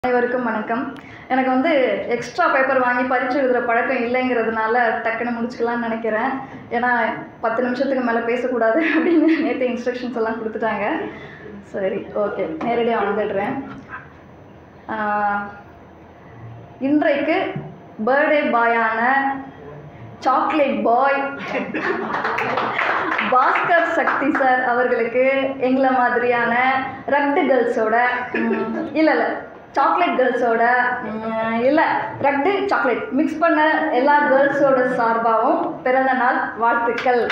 அனைவருக்கும் வணக்கம் எனக்கு வந்து எக்ஸ்ட்ரா பேப்பர் வாங்கி பரீட்சை எழுதுகிற பழக்கம் இல்லைங்கிறதுனால டக்குன்னு முடிச்சுக்கலாம்னு நினைக்கிறேன் ஏன்னா பத்து நிமிஷத்துக்கு மேலே பேசக்கூடாது அப்படின்னு நேற்று இன்ஸ்ட்ரக்ஷன்ஸ் எல்லாம் கொடுத்துட்டாங்க சரி ஓகே நேரடியாக வந்துடுறேன் ஆஹ், இன்றைக்கு பர்த்டே பாயான chocolate boy Bhaskar Sakthi sir அவர்களுக்கு எங்களை மாதிரியான ரக்டு கேர்ள்ஸோட இல்லை இல்லை சாக்லேட் கேர்ள்ஸோட இல்லை ரக்டு சாக்லேட் மிக்ஸ் பண்ண எல்லா கேர்ள்ஸோட சார்பாகவும் பிறந்த நாள் வாழ்த்துக்கள்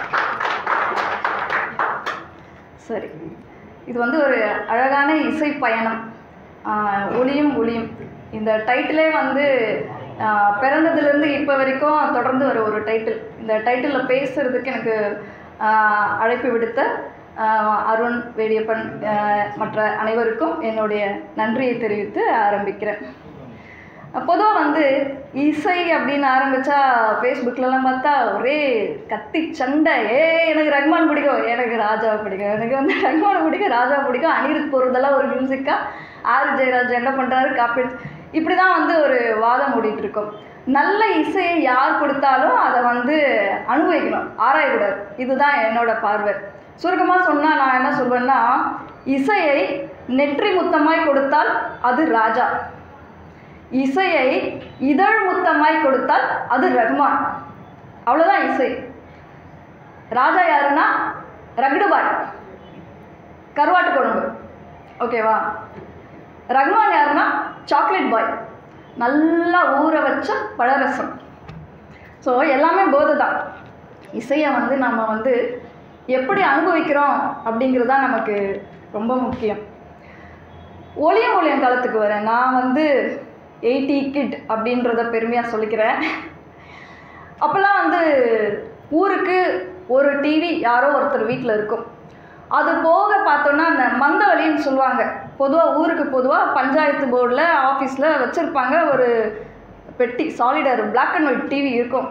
சரி இது வந்து ஒரு அழகான இசை பயணம் ஆஹ் ஒளியும் ஒளியும் இந்த டைட்டிலே வந்து ஆஹ் பிறந்ததுலேருந்து இப்போ வரைக்கும் தொடர்ந்து வர ஒரு டைட்டில் இந்த டைட்டிலில் பேசுகிறதுக்கு எனக்கு ஆஹ் அழைப்பு விடுத்த ஆஹ் அருண் வேடியப்பன் ஆஹ் மற்ற அனைவருக்கும் என்னுடைய நன்றியை தெரிவித்து ஆரம்பிக்கிறேன் பொதுவாக வந்து இசை அப்படின்னு ஆரம்பித்தா ஃபேஸ்புக்கிலலாம் பார்த்தா ஒரே கத்தி சண்டை ஏ எனக்கு ரஹ்மான் பிடிக்கும் எனக்கு ராஜா பிடிக்கும் எனக்கு வந்து ரஹ்மான் பிடிக்கும் ராஜா பிடிக்கும் அனிருத் போகிறதெல்லாம் ஒரு மியூசிக்காக ஆர் ஜெயராஜ் என்ன பண்ணுறாரு காப்பி இப்படி தான் வந்து ஒரு வாதம் ஓடிட்டு இருக்கும் நல்ல இசையை யார் கொடுத்தாலும் அதை வந்து அனுபவிக்கணும் ஆராயக்கூடாது இதுதான் என்னோட பார்வை சுருக்கமாக சொன்னால் நான் என்ன சொல்வேன்னா இசையை நெற்றி முத்தமாய் கொடுத்தால் அது ராஜா இசையை இதழ் முத்தமாய் கொடுத்தால் அது ரஹ்மான் அவ்வளோதான் இசை ராஜா யாருன்னா ரகுடுபாய் கருவாட்டு குழம்பு ஓகேவா ரஹ்மான் யாருன்னா சாக்லேட் பாய் நல்லா ஊற வச்ச பழரசம் ஸோ எல்லாமே போதை தான் இசையை வந்து நம்ம வந்து எப்படி அனுபவிக்கிறோம் அப்படிங்கிறது தான் நமக்கு ரொம்ப முக்கியம் ஒளியம் ஒளியம் காலத்துக்கு வரேன் நான் வந்து எயிட்டி கிட் அப்படின்றத பெருமையாக சொல்லிக்கிறேன் அப்போல்லாம் வந்து ஊருக்கு ஒரு டிவி யாரோ ஒருத்தர் வீட்டில் இருக்கும் அது போக பார்த்தோன்னா அந்த மந்தவழின்னு சொல்லுவாங்க பொதுவாக ஊருக்கு பொதுவாக பஞ்சாயத்து போர்டில் ஆஃபீஸில் வச்சுருப்பாங்க ஒரு பெட்டி Solidaire Black and white TV இருக்கும்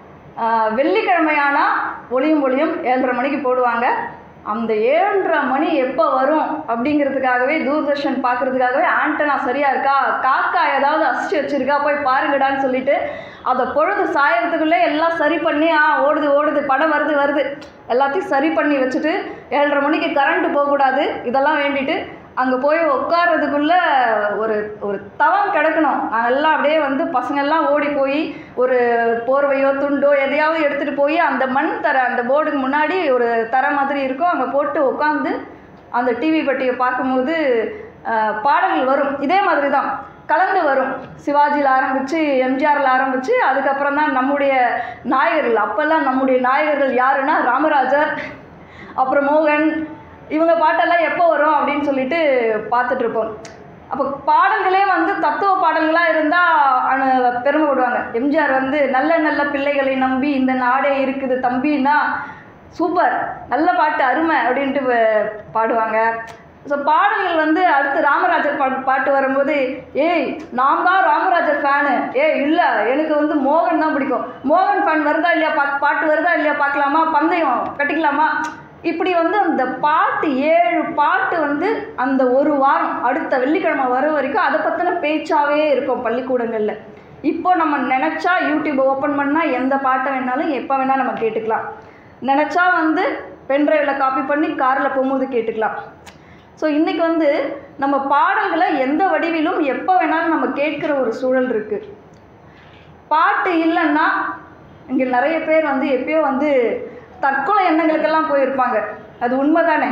ஆஹ் வெள்ளிக்கிழமையானா ஒளியும் ஒளியும் ஏழரை மணிக்கு போடுவாங்க அந்த ஏழரை மணி எப்போ வரும் அப்படிங்கிறதுக்காகவே தூர்தர்ஷன் பார்க்குறதுக்காகவே ஆண்டனா சரியாக இருக்கா காக்கா ஏதாவது அசிச்சு வச்சிருக்கா போய் பாருங்கடான்னு சொல்லிட்டு அதை பொழுது சாயறதுக்குள்ளே எல்லாம் சரி பண்ணி ஆ ஓடுது ஓடுது படம் வருது வருது எல்லாத்தையும் சரி பண்ணி வச்சுட்டு ஏழரை மணிக்கு கரண்ட் போகக்கூடாது இதெல்லாம் வேண்டிட்டு அங்கே போய் உட்கார்றதுக்குள்ளே ஒரு ஒரு தவம் கிடக்கணும் நாங்கெல்லாம் அப்படியே வந்து பசங்கள்லாம் ஓடி போய் ஒரு போர்வையோ துண்டோ எதையாவது எடுத்துகிட்டு போய் அந்த மண் தர அந்த போர்டுக்கு முன்னாடி ஒரு தர மாதிரி இருக்கும் அங்கே போட்டு உட்காந்து அந்த டிவி பட்டியை பார்க்கும்போது அஹ், பாடல்கள் வரும் இதே மாதிரி தான் கலந்து வரும் சிவாஜியில் ஆரம்பித்து எம்ஜிஆரில் ஆரம்பித்து அதுக்கப்புறம் தான் நம்முடைய நாயகர்கள் அப்போல்லாம் நம்முடைய நாயகர்கள் யாருன்னா ராமராஜர் அப்புறம் மோகன் இவங்க பாட்டெல்லாம் எப்போ வரும் அப்படின்னு சொல்லிட்டு பார்த்துட்ருப்போம் அப்போ பாடல்களே வந்து தத்துவ பாடல்களாக இருந்தால் பெருமைப்படுவாங்க எம்ஜிஆர் வந்து நல்ல நல்ல பிள்ளைகளை நம்பி இந்த நாடே இருக்குது தம்பின்னா சூப்பர் நல்ல பாட்டு அருமை அப்படின்ட்டு வ- பாடுவாங்க ஸோ பாடல்கள் வந்து அடுத்து ராமராஜர் பாட்டு பாட்டு வரும்போது ஏய் நான் தான் ராமராஜர் ஃபேனு ஏய் இல்லை எனக்கு வந்து மோகன் தான் பிடிக்கும் மோகன் ஃபேன் வருதா இல்லையா பா பாட்டு வருதா இல்லையா பார்க்கலாமா பந்தயம் கட்டிக்கலாமா இப்படி வந்து அந்த பாட்டு ஏழு பாட்டு வந்து அந்த ஒரு வாரம் அடுத்த வெள்ளிக்கிழமை வர வரைக்கும் அதை பற்றின பேச்சாவே இருக்கும் பள்ளிக்கூடங்களில் இப்போ நம்ம நினச்சா யூடியூப் ஓப்பன் பண்ணால் எந்த பாட்டை வேணாலும் எப்போ வேணால் நம்ம கேட்டுக்கலாம் நினச்சா வந்து பென்ட்ரைவில் காப்பி பண்ணி காரில் போகும்போது கேட்டுக்கலாம் ஸோ இன்றைக்கி வந்து நம்ம பாடல்களை எந்த வடிவிலும் எப்போ வேணாலும் நம்ம கேட்குற ஒரு சூழல் இருக்குது பாட்டு இல்லைன்னா இங்கே நிறைய பேர் வந்து எப்பயோ வந்து தற்கொலை எண்ணங்களுக்கெல்லாம் போயிருப்பாங்க அது உண்மைதானே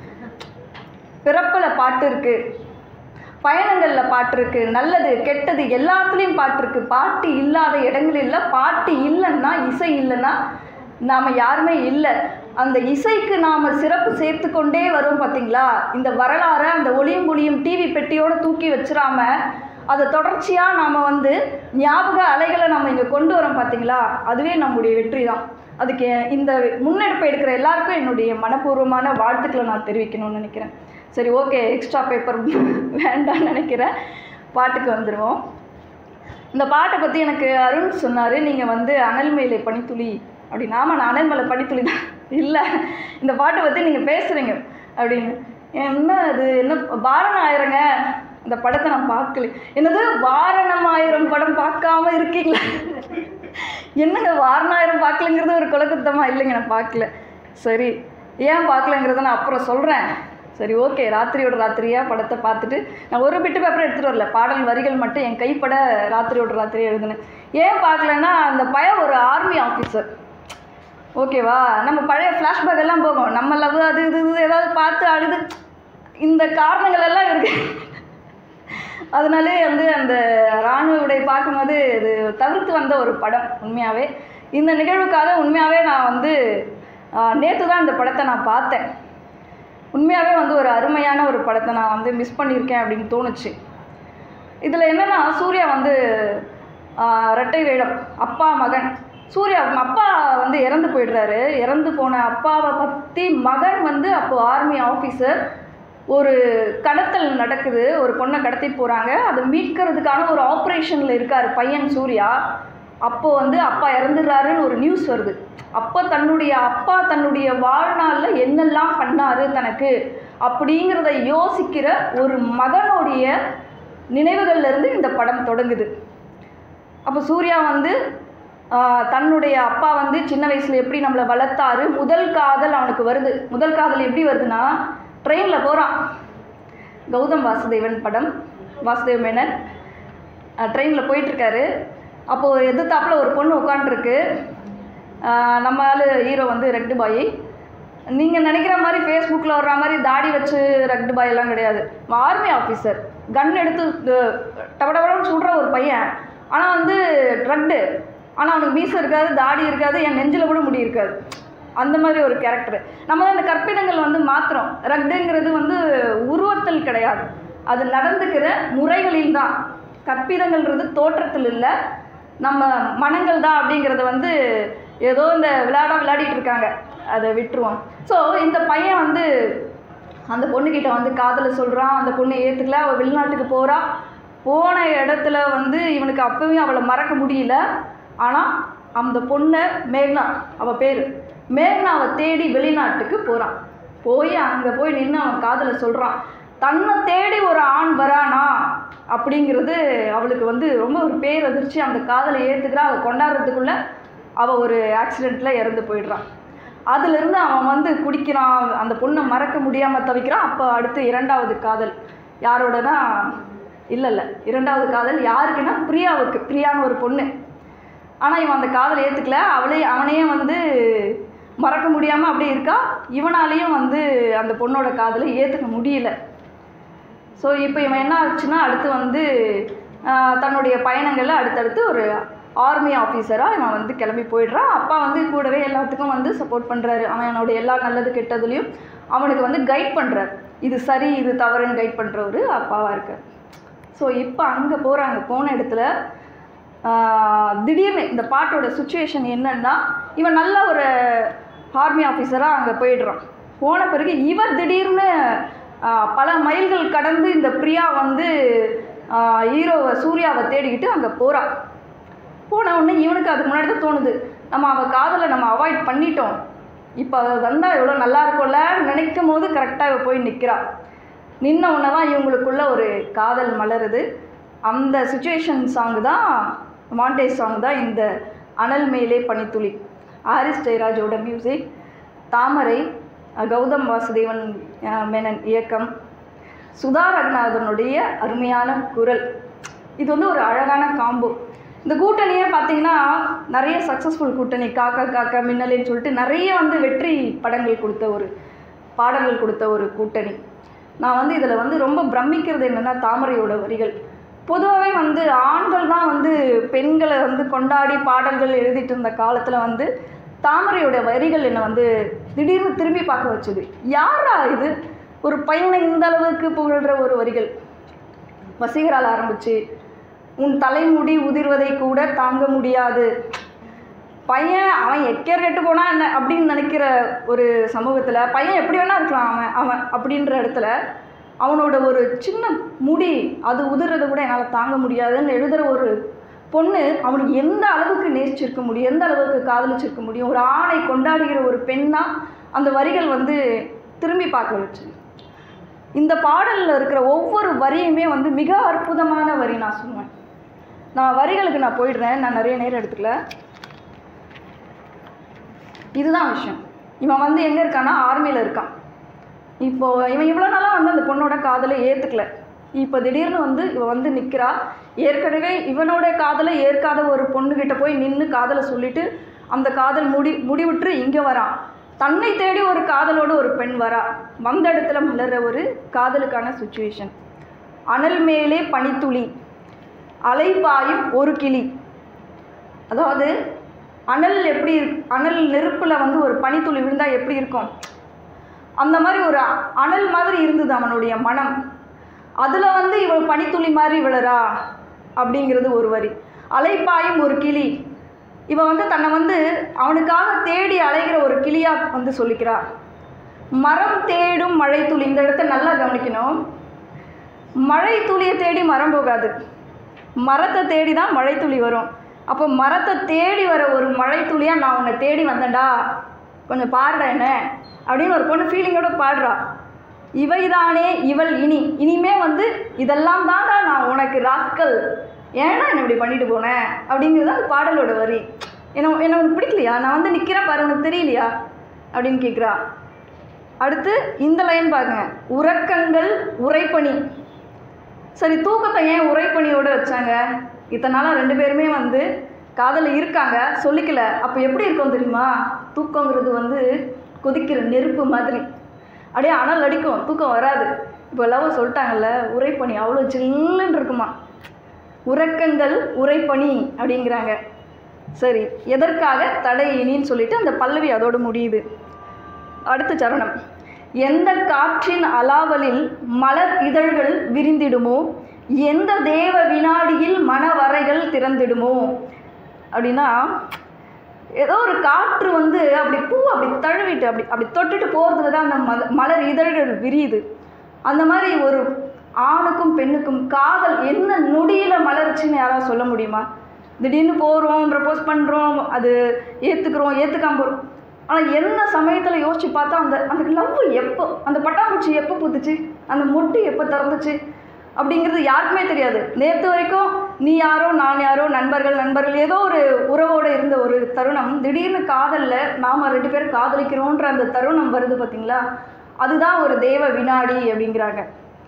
பிறப்பில் பாட்டு இருக்குது பயணங்களில் பாட்டு இருக்குது நல்லது கெட்டது எல்லாத்துலேயும் பாட்டு இருக்குது பாட்டு இல்லாத இடங்கள் இல்லை பாட்டு இல்லைன்னா இசை இல்லைன்னா நாம் யாருமே இல்லை அந்த இசைக்கு நாம் சிறப்பு சேர்த்து கொண்டே வரோம் பார்த்தீங்களா இந்த வரலாறை அந்த ஒளியும் ஒளியும் டிவி பெட்டியோடு தூக்கி வச்சிடாம அதை தொடர்ச்சியாக நாம் வந்து ஞாபக அலைகளை நம்ம இங்கே கொண்டு வரோம் பார்த்தீங்களா அதுவே நம்முடைய வெற்றி தான் அதுக்கு இந்த முன்னெடுப்பு எடுக்கிற எல்லாருக்கும் என்னுடைய மனப்பூர்வமான வாழ்த்துக்களை நான் தெரிவிக்கணும்னு நினைக்கிறேன் சரி ஓகே எக்ஸ்ட்ரா பேப்பர் வேண்டாம்னு நினைக்கிறேன் பாட்டுக்கு வந்துடுவோம் இந்த பாட்டை பற்றி எனக்கு அருண் சொன்னார் நீங்கள் வந்து அனல் மேலே பனித்துளி அப்படின்னு ஆமாம் நான் அனல் மேலே பனித்துளி தான் இல்லை இந்த பாட்டை பற்றி நீங்கள் பேசுகிறீங்க அப்படின்னு என்ன அது என்ன பாரணம் ஆயிரங்க அந்த படத்தை நான் பார்க்கல என்னது வாரணமாயிரம் படம் பார்க்காம இருக்கீங்களா என்னங்க வாரணாயிரம் பார்க்கலங்கிறது ஒரு குலக்குத்தமா இல்லைங்க நான் பார்க்கல சரி ஏன் பார்க்கலங்கிறத நான் அப்புறம் சொல்கிறேன் சரி ஓகே ராத்திரியோட ராத்திரியாக படத்தை பார்த்துட்டு நான் ஒரு பிட்டு பேப்பர் எடுத்துகிட்டு வரல பாடல் வரிகள் மட்டும் என் கைப்பட ராத்திரியோட ராத்திரி எழுதுனேன் ஏன் பார்க்கலன்னா அந்த பையன் ஒரு ஆர்மி ஆஃபீஸர் ஓகேவா நம்ம பழைய ஃப்ளாஷ்பேக் எல்லாம் போகும் நம்ம லவ் அது இது இது ஏதாவது பார்த்து அழுது இந்த காரணங்கள் எல்லாம் இருக்கு அதனாலே வந்து அந்த ராணுவ உடை பார்க்கும்போது இது தவிர்த்து வந்த ஒரு படம் உண்மையாகவே இந்த நிகழ்வுக்காக உண்மையாகவே நான் வந்து நேற்று தான் இந்த படத்தை நான் பார்த்தேன் உண்மையாகவே வந்து ஒரு அருமையான ஒரு படத்தை நான் வந்து மிஸ் பண்ணியிருக்கேன் அப்படின்னு தோணுச்சு இதில் என்னென்னா சூர்யா வந்து ஆஹ், ரெட்டை வேடம் அப்பா மகன் சூர்யா அவங்க அப்பா வந்து இறந்து போயிடுறாரு இறந்து போன அப்பாவை பற்றி மகன் வந்து அப்போது ஆர்மி ஆஃபீஸர் ஒரு கடத்தல் நடக்குது ஒரு பொண்ணை கடத்தி போகிறாங்க அதை மீட்கிறதுக்கான ஒரு ஆப்ரேஷனில் இருக்கார் பையன் சூர்யா அப்போ வந்து அப்பா இறந்துடுறாருன்னு ஒரு நியூஸ் வருது அப்போ தன்னுடைய அப்பா தன்னுடைய வாழ்நாளில் என்னெல்லாம் பண்ணாரு தனக்கு அப்படிங்கிறத யோசிக்கிற ஒரு மகனுடைய நினைவுகள்ல இருந்து இந்த படம் தொடங்குது அப்போ சூர்யா வந்து ஆஹ், தன்னுடைய அப்பா வந்து சின்ன வயசில் எப்படி நம்மளை வளர்த்தாரு முதல் காதல் அவனுக்கு வருது முதல் காதல் எப்படி வருதுன்னா ட்ரெயினில் போகிறான் கௌதம் வாசுதேவன் படம் வாசுதேவ் மேனன் ட்ரெயினில் போயிட்டுருக்காரு அப்போது எதிர்த்தாப்புல ஒரு பொண்ணு உட்காண்ட்ருக்கு நம்ம ஆளு ஹீரோ வந்து ரெட்டு பாய் நீங்கள் நினைக்கிற மாதிரி ஃபேஸ்புக்கில் வர்ற மாதிரி தாடி வச்சு ரெட்டு பாய் எல்லாம் கிடையாது ஆர்மி ஆஃபீஸர் கன் எடுத்து அஹ், டபடபடன்னு சுடுற ஒரு பையன் ஆனால் வந்து ட்ரட்டு ஆனால் அவனுக்கு மீசை இருக்காது தாடி இருக்காது என் நெஞ்சில் கூட முடி இருக்காது அந்த மாதிரி ஒரு கேரக்டர் நம்ம தான் இந்த கற்பிதங்கள் வந்து மாத்திரம் ரட்டுங்கிறது வந்து உருவத்தில் கிடையாது அது நடந்துக்கிற முறைகளில் தான் கற்பிதங்கள்ன்றது தோற்றத்தில் இல்லை நம்ம மனங்கள் தான் அப்படிங்கிறத வந்து ஏதோ இந்த விளையாட விளையாடிட்டு இருக்காங்க அதை விட்டுருவோம் ஸோ இந்த பையன் வந்து அந்த பொண்ணுக்கிட்ட வந்து காதலை சொல்கிறான் அந்த பொண்ணு ஏற்றுக்கல அவள் வெளிநாட்டுக்கு போகிறா போன இடத்துல வந்து இவனுக்கு அப்பவும் அவளை மறக்க முடியல ஆனால் அந்த பொண்ணை மேக்னா அவள் பேர் மேக்னாவை தேடி வெளிநாட்டுக்கு போகிறான் போய் அங்கே போய் நின்று அவன் காதலை சொல்கிறான் தன்னை தேடி ஒரு ஆண் வரானா அப்படிங்கிறது அவளுக்கு வந்து ரொம்ப ஒரு பேரதிர்ச்சி அந்த காதலை ஏற்றுக்கிறா அதை கொண்டாடுறதுக்குள்ளே அவள் ஒரு ஆக்சிடெண்ட்டில் இறந்து போயிடுறான் அதிலிருந்து அவன் வந்து குடிக்கிறான் அந்த பொண்ணை மறக்க முடியாமல் தவிக்கிறான் அப்போ அடுத்து இரண்டாவது காதல் யாரோடனா இல்லை இல்லை இரண்டாவது காதல் யாருக்குன்னா பிரியாவுக்கு பிரியான்னு ஒரு பொண்ணு ஆனால் இவன் அந்த காதலை ஏற்றுக்கல அவளே அவனையே வந்து மறக்க முடியாமல் அப்படியே இருக்கா இவனாலேயும் வந்து அந்த பொண்ணோட காதலை ஏற்றுக்க முடியல ஸோ இப்போ இவன் என்ன ஆச்சுன்னா அடுத்து வந்து ஆஹ், தன்னுடைய பயணங்களில் அடுத்தடுத்து ஒரு ஆர்மி ஆஃபீஸராக இவன் வந்து கிளம்பி போயிடுறான் அப்பா வந்து கூடவே எல்லாத்துக்கும் வந்து சப்போர்ட் பண்ணுறாரு அவனோட எல்லா நல்லது கெட்டதுலேயும் அவனுக்கு வந்து கைட் பண்ணுறாரு இது சரி இது தவறுன்னு கைட் பண்ணுற ஒரு அப்பாவாக இருக்கார் ஸோ இப்போ அங்கே போகிறாங்க போன இடத்துல ஆஹ், திடீர்னு இந்த பாட்டோட சுச்சுவேஷன் என்னன்னா இவன் நல்ல ஒரு ஆர்மி ஆஃபீஸராக அங்கே போயிடுறான் போன பிறகு இவன் திடீர்னு ஆஹ், பல மைல்கள் கடந்து இந்த பிரியா வந்து ஆஹ், ஹீரோவை சூர்யாவை தேடிக்கிட்டு அங்கே போகிறான் போன உடனே இவனுக்கு அதுக்கு முன்னாடி தான் தோணுது நம்ம அவள் காதலை நம்ம அவாய்ட் பண்ணிட்டோம் இப்போ அவள் வந்தால் எவ்வளோ நல்லா இருக்கும்ல நினைக்கும் போது கரெக்டாக இவ போய் நிற்கிறா நின்ன உடனே தான் இவங்களுக்குள்ள ஒரு காதல் மலருது அந்த சுச்சுவேஷன் சாங் தான் மாண்டேஜ் சாங் தான் இந்த அனல் மேலே பனித்துளி ஹாரிஸ் ஜெயராஜோட மியூசிக் தாமரை அஹ் கௌதம் வாசுதேவன் அஹ் மேனன் இயக்கம் சுதா ரகுநாதனுடைய அருமையான குரல் இது வந்து ஒரு அழகான காம்போ இந்த கூட்டணியே பார்த்தீங்கன்னா நிறைய சக்ஸஸ்ஃபுல் கூட்டணி காக்கா காக்கா மின்னலேன்னு சொல்லிட்டு நிறைய வந்து வெற்றி படங்கள் கொடுத்த ஒரு பாடல்கள் கொடுத்த ஒரு கூட்டணி நான் வந்து இதில் வந்து ரொம்ப பிரமிக்கிறது என்னென்னா தாமரையோட வரிகள் பொதுவாகவே வந்து ஆண்கள் தான் வந்து பெண்களை வந்து கொண்டாடி பாடல்கள் எழுதிட்டு இருந்த காலத்தில் வந்து தாமரையோட வரிகள் என்னை வந்து திடீர்னு திரும்பி பார்க்க வச்சுது யாரா இது ஒரு பையனை இந்த அளவுக்கு புகழ்கிற ஒரு வரிகள் வசீகரால் ஆரம்பிச்சு உன் தலைமுடி உதிர்வதை கூட தாங்க முடியாது பையன் அவன் எக்கேர் கெட்டு போனா என்ன அப்படின்னு நினைக்கிற ஒரு சமூகத்தில் பையன் எப்படி வேணா இருக்கலாம் அவன் அவன் அப்படின்ற இடத்துல அவனோட ஒரு சின்ன முடி அது உதிர்றதை கூட என்னால் தாங்க முடியாதுன்னு எழுதுகிற ஒரு பொண்ணு அவனுக்கு எந்த அளவுக்கு நேசிச்சிருக்க முடியும் எந்த அளவுக்கு காதலிச்சிருக்க முடியும் ஒரு ஆணை கொண்டாடுகிற ஒரு பெண்ணா அந்த வரிகள் வந்து திரும்பி பார்க்க வச்சு இந்த பாடலில் இருக்கிற ஒவ்வொரு வரியுமே வந்து மிக அற்புதமான வரி நான் சொல்லுவேன் நான் வரிகளுக்கு நான் போயிடுறேன் நான் நிறைய நேரம் எடுத்துக்கல இதுதான் விஷயம் இவன் வந்து எங்கே இருக்கான்னா ஆர்மியில் இருக்கான் இப்போ இவன் இவ்வளோ நாளாக வந்து அந்த பொண்ணோட காதலை ஏற்றுக்கல இப்போ திடீர்னு வந்து இவன் வந்து நிற்கிறா ஏற்கனவே இவனோட காதலை ஏற்காத ஒரு பொண்ணுக்கிட்ட போய் நின்று காதலை சொல்லிட்டு அந்த காதல் முடி முடிவுற்று இங்கே வரான் தன்னை தேடி ஒரு காதலோட ஒரு பெண் வரா வந்த இடத்துல மலர்ற ஒரு காதலுக்கான சுச்சுவேஷன் அனல் மேலே பனித்துளி அலைபாயும் ஒரு கிளி அதாவது அனல் எப்படி இருக்கு அனல் நெருப்பில் வந்து ஒரு பனித்துளி விழுந்தால் எப்படி இருக்கும் அந்த மாதிரி ஒரு அனல் மாதிரி இருந்தது அவனுடைய மனம் அதில் வந்து இவள் பனித்துளி மாதிரி விழறா அப்படிங்கிறது ஒரு வரி அலைப்பாயும் ஒரு கிளி இவ வந்து தன்னை வந்து அவனுக்காக தேடி அலைகிற ஒரு கிளியா வந்து சொல்லிக்கிறா மரம் தேடும் மழை துளி இந்த இடத்த நல்லா கவனிக்கணும் மழை துளியை தேடி மரம் போகாது மரத்தை தேடி தான் மழை துளி வரும் அப்போ மரத்தை தேடி வர ஒரு மழை துளியாக நான் உன்னை தேடி வந்தேன்டா கொஞ்சம் பாருடா என்ன அப்படின்னு ஒரு பொண்ணு ஃபீலிங்கோட பாடுறா இவைதானே இவள் இனி இனிமே வந்து இதெல்லாம் தான்டா நான் உனக்கு ராஸ்கல் ஏன்னா என்ன இப்படி பண்ணிட்டு போனேன் அப்படிங்கிறது அந்த பாடலோட வரி என்ன என்ன உனக்கு பிடிக்கலையா நான் வந்து நிற்கிறேன் பாரு உனக்கு தெரியலையா அப்படின்னு கேட்குறா அடுத்து இந்த லைன் பாருங்க உறக்கங்கள் உரைப்பணி சரி தூக்கத்தை ஏன் உரைப்பணியோட வச்சாங்க இத்தனை நாளாக ரெண்டு பேருமே வந்து காதலில் இருக்காங்க சொல்லிக்கல அப்போ எப்படி இருக்கும் தெரியுமா தூக்கங்கிறது வந்து கொதிக்கிற நெருப்பு மாதிரி அப்படியே அனல் அடிக்கும் தூக்கம் வராது இப்போ லவ் சொல்லிட்டாங்கல்ல உரைப்பணி அவ்வளோ சில்லுன்னு இருக்குமா உறக்கங்கள் உரைப்பணி அப்படிங்கிறாங்க சரி எதற்காக தடை இனின்னு சொல்லிட்டு அந்த பல்லவி அதோடு முடியுது அடுத்த சரணம் எந்த காற்றின் அலாவலில் மலர் இதழ்கள் விரிந்திடுமோ எந்த தேவ வினாடியில் மனவரைகள் திறந்திடுமோ அப்படின்னா ஏதோ ஒரு காற்று வந்து அப்படி பூ அப்படி தழுவிட்டு அப்படி அப்படி தொட்டுட்டு போகிறதுல தான் அந்த மல மலர் இதழ்கள் விரியுது அந்த மாதிரி ஒரு ஆணுக்கும் பெண்ணுக்கும் காதல் என்ன நொடியில் மலர்ச்சின்னு யாராவது சொல்ல முடியுமா திடீர்னு போகிறோம் ப்ரப்போஸ் பண்ணுறோம் அது ஏற்றுக்கிறோம் ஏற்றுக்காம போகிறோம் ஆனால் என்ன சமயத்தில் யோசிச்சு பார்த்தா அந்த அந்த லவ் எப்போ அந்த பட்டாம்பூச்சி எப்போ பூத்துச்சு அந்த மொட்டு எப்போ திறந்துச்சு அப்படிங்கிறது யாருக்குமே தெரியாது நேற்று வரைக்கும் நீ யாரோ நான் யாரோ நண்பர்கள் நண்பர்கள் ஏதோ ஒரு உறவோடு இருந்த ஒரு தருணம் திடீர்னு காதலில் நாம் ரெண்டு பேரும் காதலிக்கிறோன்ற அந்த தருணம் வருது பார்த்தீங்களா அதுதான் ஒரு தேவ வினாடி அப்படிங்கிறாங்க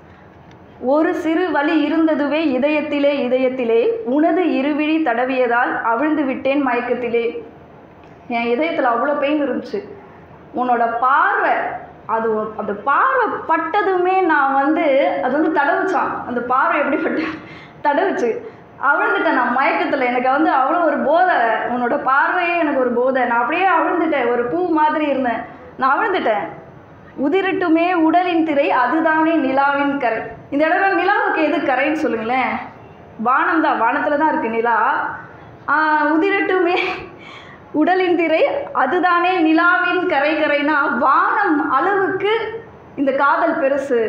ஒரு சிறு வலி இருந்ததுவே இதயத்திலே இதயத்திலே உனது இருவிழி தடவியதால் அவிழ்ந்து விட்டேன் மயக்கத்திலே என் இதயத்தில் அவ்வளோ பெயின் இருந்துச்சு உன்னோட பார்வை அது ஒ- அந்த பார்வை பட்டதுமே நான் வந்து அது வந்து தடவுச்சான் அந்த பார்வை எப்படி பட்டு தடவுச்சு அவிழ்ந்துட்டேன் நான் மயக்கத்தில் எனக்கு வந்து அவ்வளோ ஒரு போதை உன்னோட பார்வையே எனக்கு ஒரு போதை நான் அப்படியே அவிழ்ந்துட்டேன் ஒரு பூ மாதிரி இருந்தேன் நான் அவிழ்ந்துட்டேன் உதிரட்டுமே உடலின் திரை அதுதானே நிலாவின் கரை இந்த இடத்துல நிலாவுக்கு எது கரைன்னு சொல்லுங்களேன் வானம் தான் வானத்தில் தான் இருக்குது நிலா ஆஹ், உதிரட்டுமே உடலின் திரை அதுதானே நிலாவின் கரை கரைனா வானம் அளவுக்கு இந்த காதல் பெருசு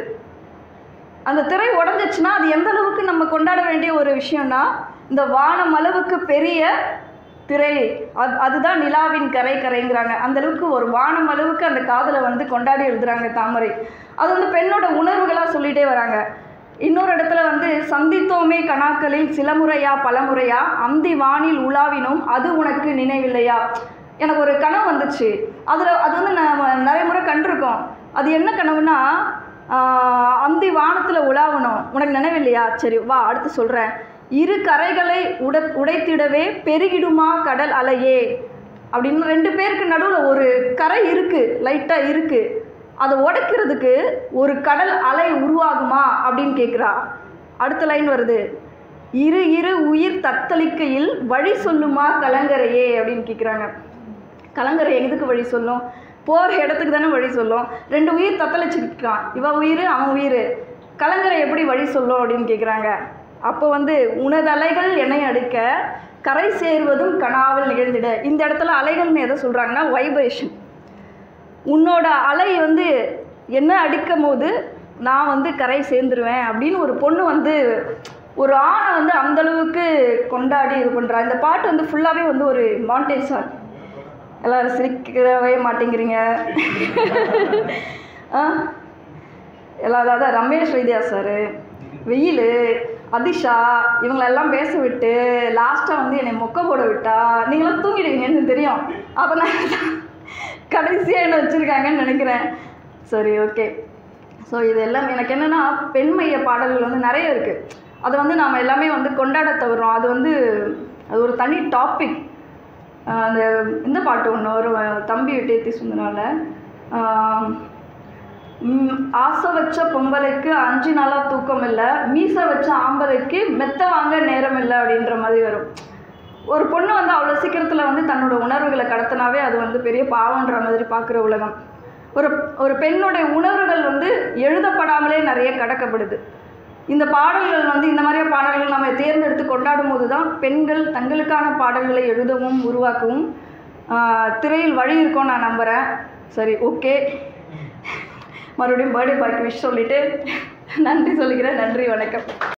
அந்த திரை உடஞ்சிச்சுன்னா அது எந்த அளவுக்கு நம்ம கொண்டாட வேண்டிய ஒரு விஷயம்னா இந்த வானம் அளவுக்கு பெரிய திரை அது அதுதான் நிலாவின் கரை கரைங்கிறாங்க அந்த அளவுக்கு ஒரு வானம் அளவுக்கு அந்த காதலை வந்து கொண்டாடி எழுதுறாங்க தாமரை அது வந்து பெண்ணோட உணர்வுகளாக சொல்லிட்டே வராங்க இன்னொரு இடத்துல வந்து சந்தித்தோமே கணாக்களில் சில முறையா பலமுறையா அந்தி வானில் உலாவினோம் அது உனக்கு நினைவில்லையா எனக்கு ஒரு கனவு வந்துச்சு அதில் அது வந்து நான் நிறைய முறை கண்டிருக்கோம் அது என்ன கனவுனா ஆஹ், அந்தி வானத்தில் உலாவணும் உனக்கு நினைவில்லையா சரி வா அடுத்து சொல்கிறேன் இரு கரைகளை உட உடைத்திடவே பெருகிடுமா கடல் அலையே அப்படின்னு ரெண்டு பேருக்கு நடுவில் ஒரு கரை இருக்குது லைட்டாக இருக்குது அதை உடைக்கிறதுக்கு ஒரு கடல் அலை உருவாகுமா அப்படின்னு கேட்குறா அடுத்த லைன் வருது இரு இரு உயிர் தத்தளிக்கையில் வழி சொல்லுமா கலங்கரையே அப்படின்னு கேட்குறாங்க கலங்கரை எதுக்கு வழி சொல்லும் போகிற இடத்துக்கு தானே வழி சொல்லும் ரெண்டு உயிர் தத்தளிச்சிருக்கான் இவ உயிர் அவன் உயிர் கலங்கரை எப்படி வழி சொல்லும் அப்படின்னு கேட்குறாங்க அப்போ வந்து உனதலைகள் என்னை அடுக்க கரை சேர்வதும் கனாவில் நிகழ்ந்திட இந்த இடத்துல அலைகள்னு எதை சொல்கிறாங்கன்னா வைப்ரேஷன் உன்னோட அலை வந்து என்ன அடிக்கும் போது நான் வந்து கரை சேர்ந்துருவேன் அப்படின்னு ஒரு பொண்ணு வந்து ஒரு ஆணை வந்து அந்த அளவுக்கு கொண்டாடி இது பண்ணுறா இந்த பாட்டு வந்து ஃபுல்லாகவே வந்து ஒரு மாண்டேஜ் சாங் எல்லாரும் சிரிக்கவே மாட்டேங்கிறீங்க ஆ எல்லா அதாவது ரமேஷ் வைத்தியா சார் வெயில் அதிஷா இவங்களெல்லாம் பேச விட்டு லாஸ்ட்டாக வந்து என்னை மொக்க போட விட்டா நீங்களாம் தூங்கிடுவீங்கன்னு தெரியும் அப்போ நான் கடைசியாக என்ன வச்சுருக்காங்கன்னு நினைக்கிறேன் சரி ஓகே ஸோ இது எல்லாம் எனக்கு என்னென்னா பெண்மைய பாடல்கள் வந்து நிறைய இருக்குது அதை வந்து நாம் எல்லாமே வந்து கொண்டாட தவறோம் அது வந்து அது ஒரு தனி டாபிக் அந்த இந்த பாட்டு ஒன்று வரும் தம்பி விட்டேத்தி சுந்தனால ஆசை வச்ச பொம்பளைக்கு அஞ்சு நாளாக தூக்கம் இல்லை மீசை வச்ச ஆம்பளைக்கு மெத்த வாங்க நேரம் இல்லை அப்படின்ற மாதிரி வரும் ஒரு பொண்ணு வந்து அவ்வளோ சீக்கிரத்தில் வந்து தன்னோட உணர்வுகளை கடத்தினாவே அது வந்து பெரிய பாவன்ற மாதிரி பார்க்குற உலகம் ஒரு ஒரு பெண்ணுடைய உணர்வுகள் வந்து எழுதப்படாமலே நிறைய கடக்கப்படுது இந்த பாடல்கள் வந்து இந்த மாதிரியான பாடல்கள் நம்ம தேர்ந்தெடுத்து கொண்டாடும் போது தான் பெண்கள் தங்களுக்கான பாடல்களை எழுதவும் உருவாக்கவும் ஆஹ், திரையில் வழி இருக்கும் நான் நம்புகிறேன் சரி ஓகே மறுபடியும் பர்த்டே பாய்க்கு விஷ் சொல்லிவிட்டு நன்றி சொல்லிக்கிறேன் நன்றி வணக்கம்